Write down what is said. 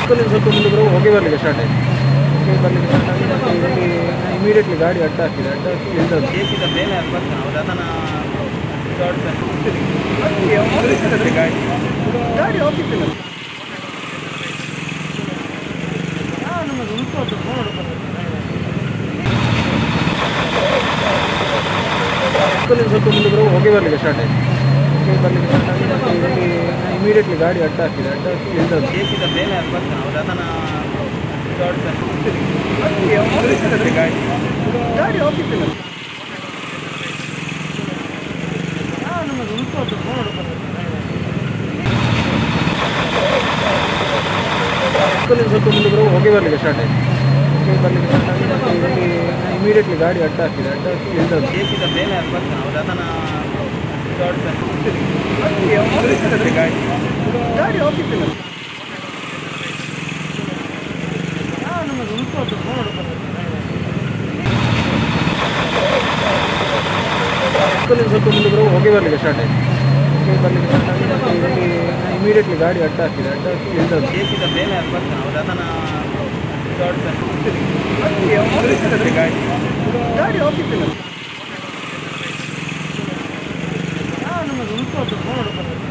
hostel ಸ್ವಲ್ಪ ಮುಂದೆ ಬರುವ ಹೊಗೆ ಬರಲಿಕ್ಕೆ ಸ್ಟಾರ್ಟ್ ಆಯಿತು ಹೊಗೆ ಬರಲಿಕ್ಕೆ ಸ್ಟಾರ್ಟ್ ಆಗಿ ಮತ್ತೆ ಇದರಲ್ಲಿ ಇಮಿಡಿಯೇಟ್ಲಿ ಗಾಡಿ ಅಡ್ಡ ಹಾಕಿದೆ ಅಡ್ಡ ಹಾಕಿ ಇಳಿದದ್ದು ದೇಶದ ಮೇಲೆ ಅದು ಬರ್ತಾನೆ ಅವ್ರು ಅದನ್ನು ಗಾಡಿ ಗಾಡಿ ಹೋಗಿದ್ದಿಲ್ಲ ಹಾಸ್ಟೆಲ್ ಸ್ವಲ್ಪ ಮುಂದೆ ಬರುವ ಹೊಗೆ ಬರಲಿಕ್ಕೆ ಸ್ಟಾರ್ಟ್ ಆಯಿತು ಹೊಗೆ ಬರಲಿಕ್ಕೆ ಸ್ಟಾರ್ಟ್ ಆಗಿ ಮತ್ತೆ ಇದರಲ್ಲಿ ಇಮಿಡಿಯೇಟ್ಲಿ ಗಾಡಿ ಅಡ್ಡ ಹಾಕಿದೆ ಅಡ್ಡ ಹಾಕಿ ಇಳಿದದ್ದು ದೇಶದ ಮೇಲೆ ಅದು ಬರ್ತಾನೆ ಅವ್ರು ಅದನ್ನು ಗಾಡಿ ಗಾಡಿ ಹೋಗಿದ್ದಿಲ್ಲ ಹಾಸ್ಟೆಲ್ ಸ್ವಲ್ಪ ಮುಂದೆ ಬರುವ ಹೊಗೆ ಬರಲಿಕ್ಕೆ ಸ್ಟಾರ್ಟ್ ಆಯಿತು ಹೊಗೆ ಬರಲಿಕ್ಕೆ ಸ್ಟಾರ್ಟ್ ಆಗಿ ಮತ್ತೆ ಇದರಲ್ಲಿ ಇಮಿಡಿಯೇಟ್ಲಿ ಗಾಡಿ ಅಡ್ಡ ಹಾಕಿದೆ ಅಡ್ಡ ಹಾಕಿ ಇಳಿದದ್ದು ದೇಶದ ಮೇಲೆ ಅದು ಬರ್ತಾನೆ ಅವ್ರು ಅದನ್ನು ಗಾಡಿ ಗಾಡಿ ಹೋಗಿದ್ದಿಲ್ಲ ಹಾಸ್ಟೆಲ್ ಸ್ವಲ್ಪ ಮುಂದೆ ಬರುವ ಹೊಗೆ ಬರಲಿಕ್ಕೆ ಸ್ಟಾರ್ಟ್ ಆಯಿತು ಹೊಗೆ ಬರಲಿಕ್ಕೆ ಸ್ಟಾರ್ಟ್ ಆಗಿ ಮತ್ತೆ ಇದರಲ್ಲಿ ಇಮಿಡಿಯೇಟ್ಲಿ ಗಾಡಿ ಅಡ್ಡ ಹಾಕಿದೆ ಅಡ್ಡ ಹಾಕಿ ಇಳಿದದ್ದು ದೇಶದ ಮೇಲೆ ಅದು ಬರ್ತಾನೆ ಅವ್ರು ಅದನ್ನು ಗಾಡಿ ಗಾಡಿ ಹೋಗಿದ್ದಿಲ್ಲ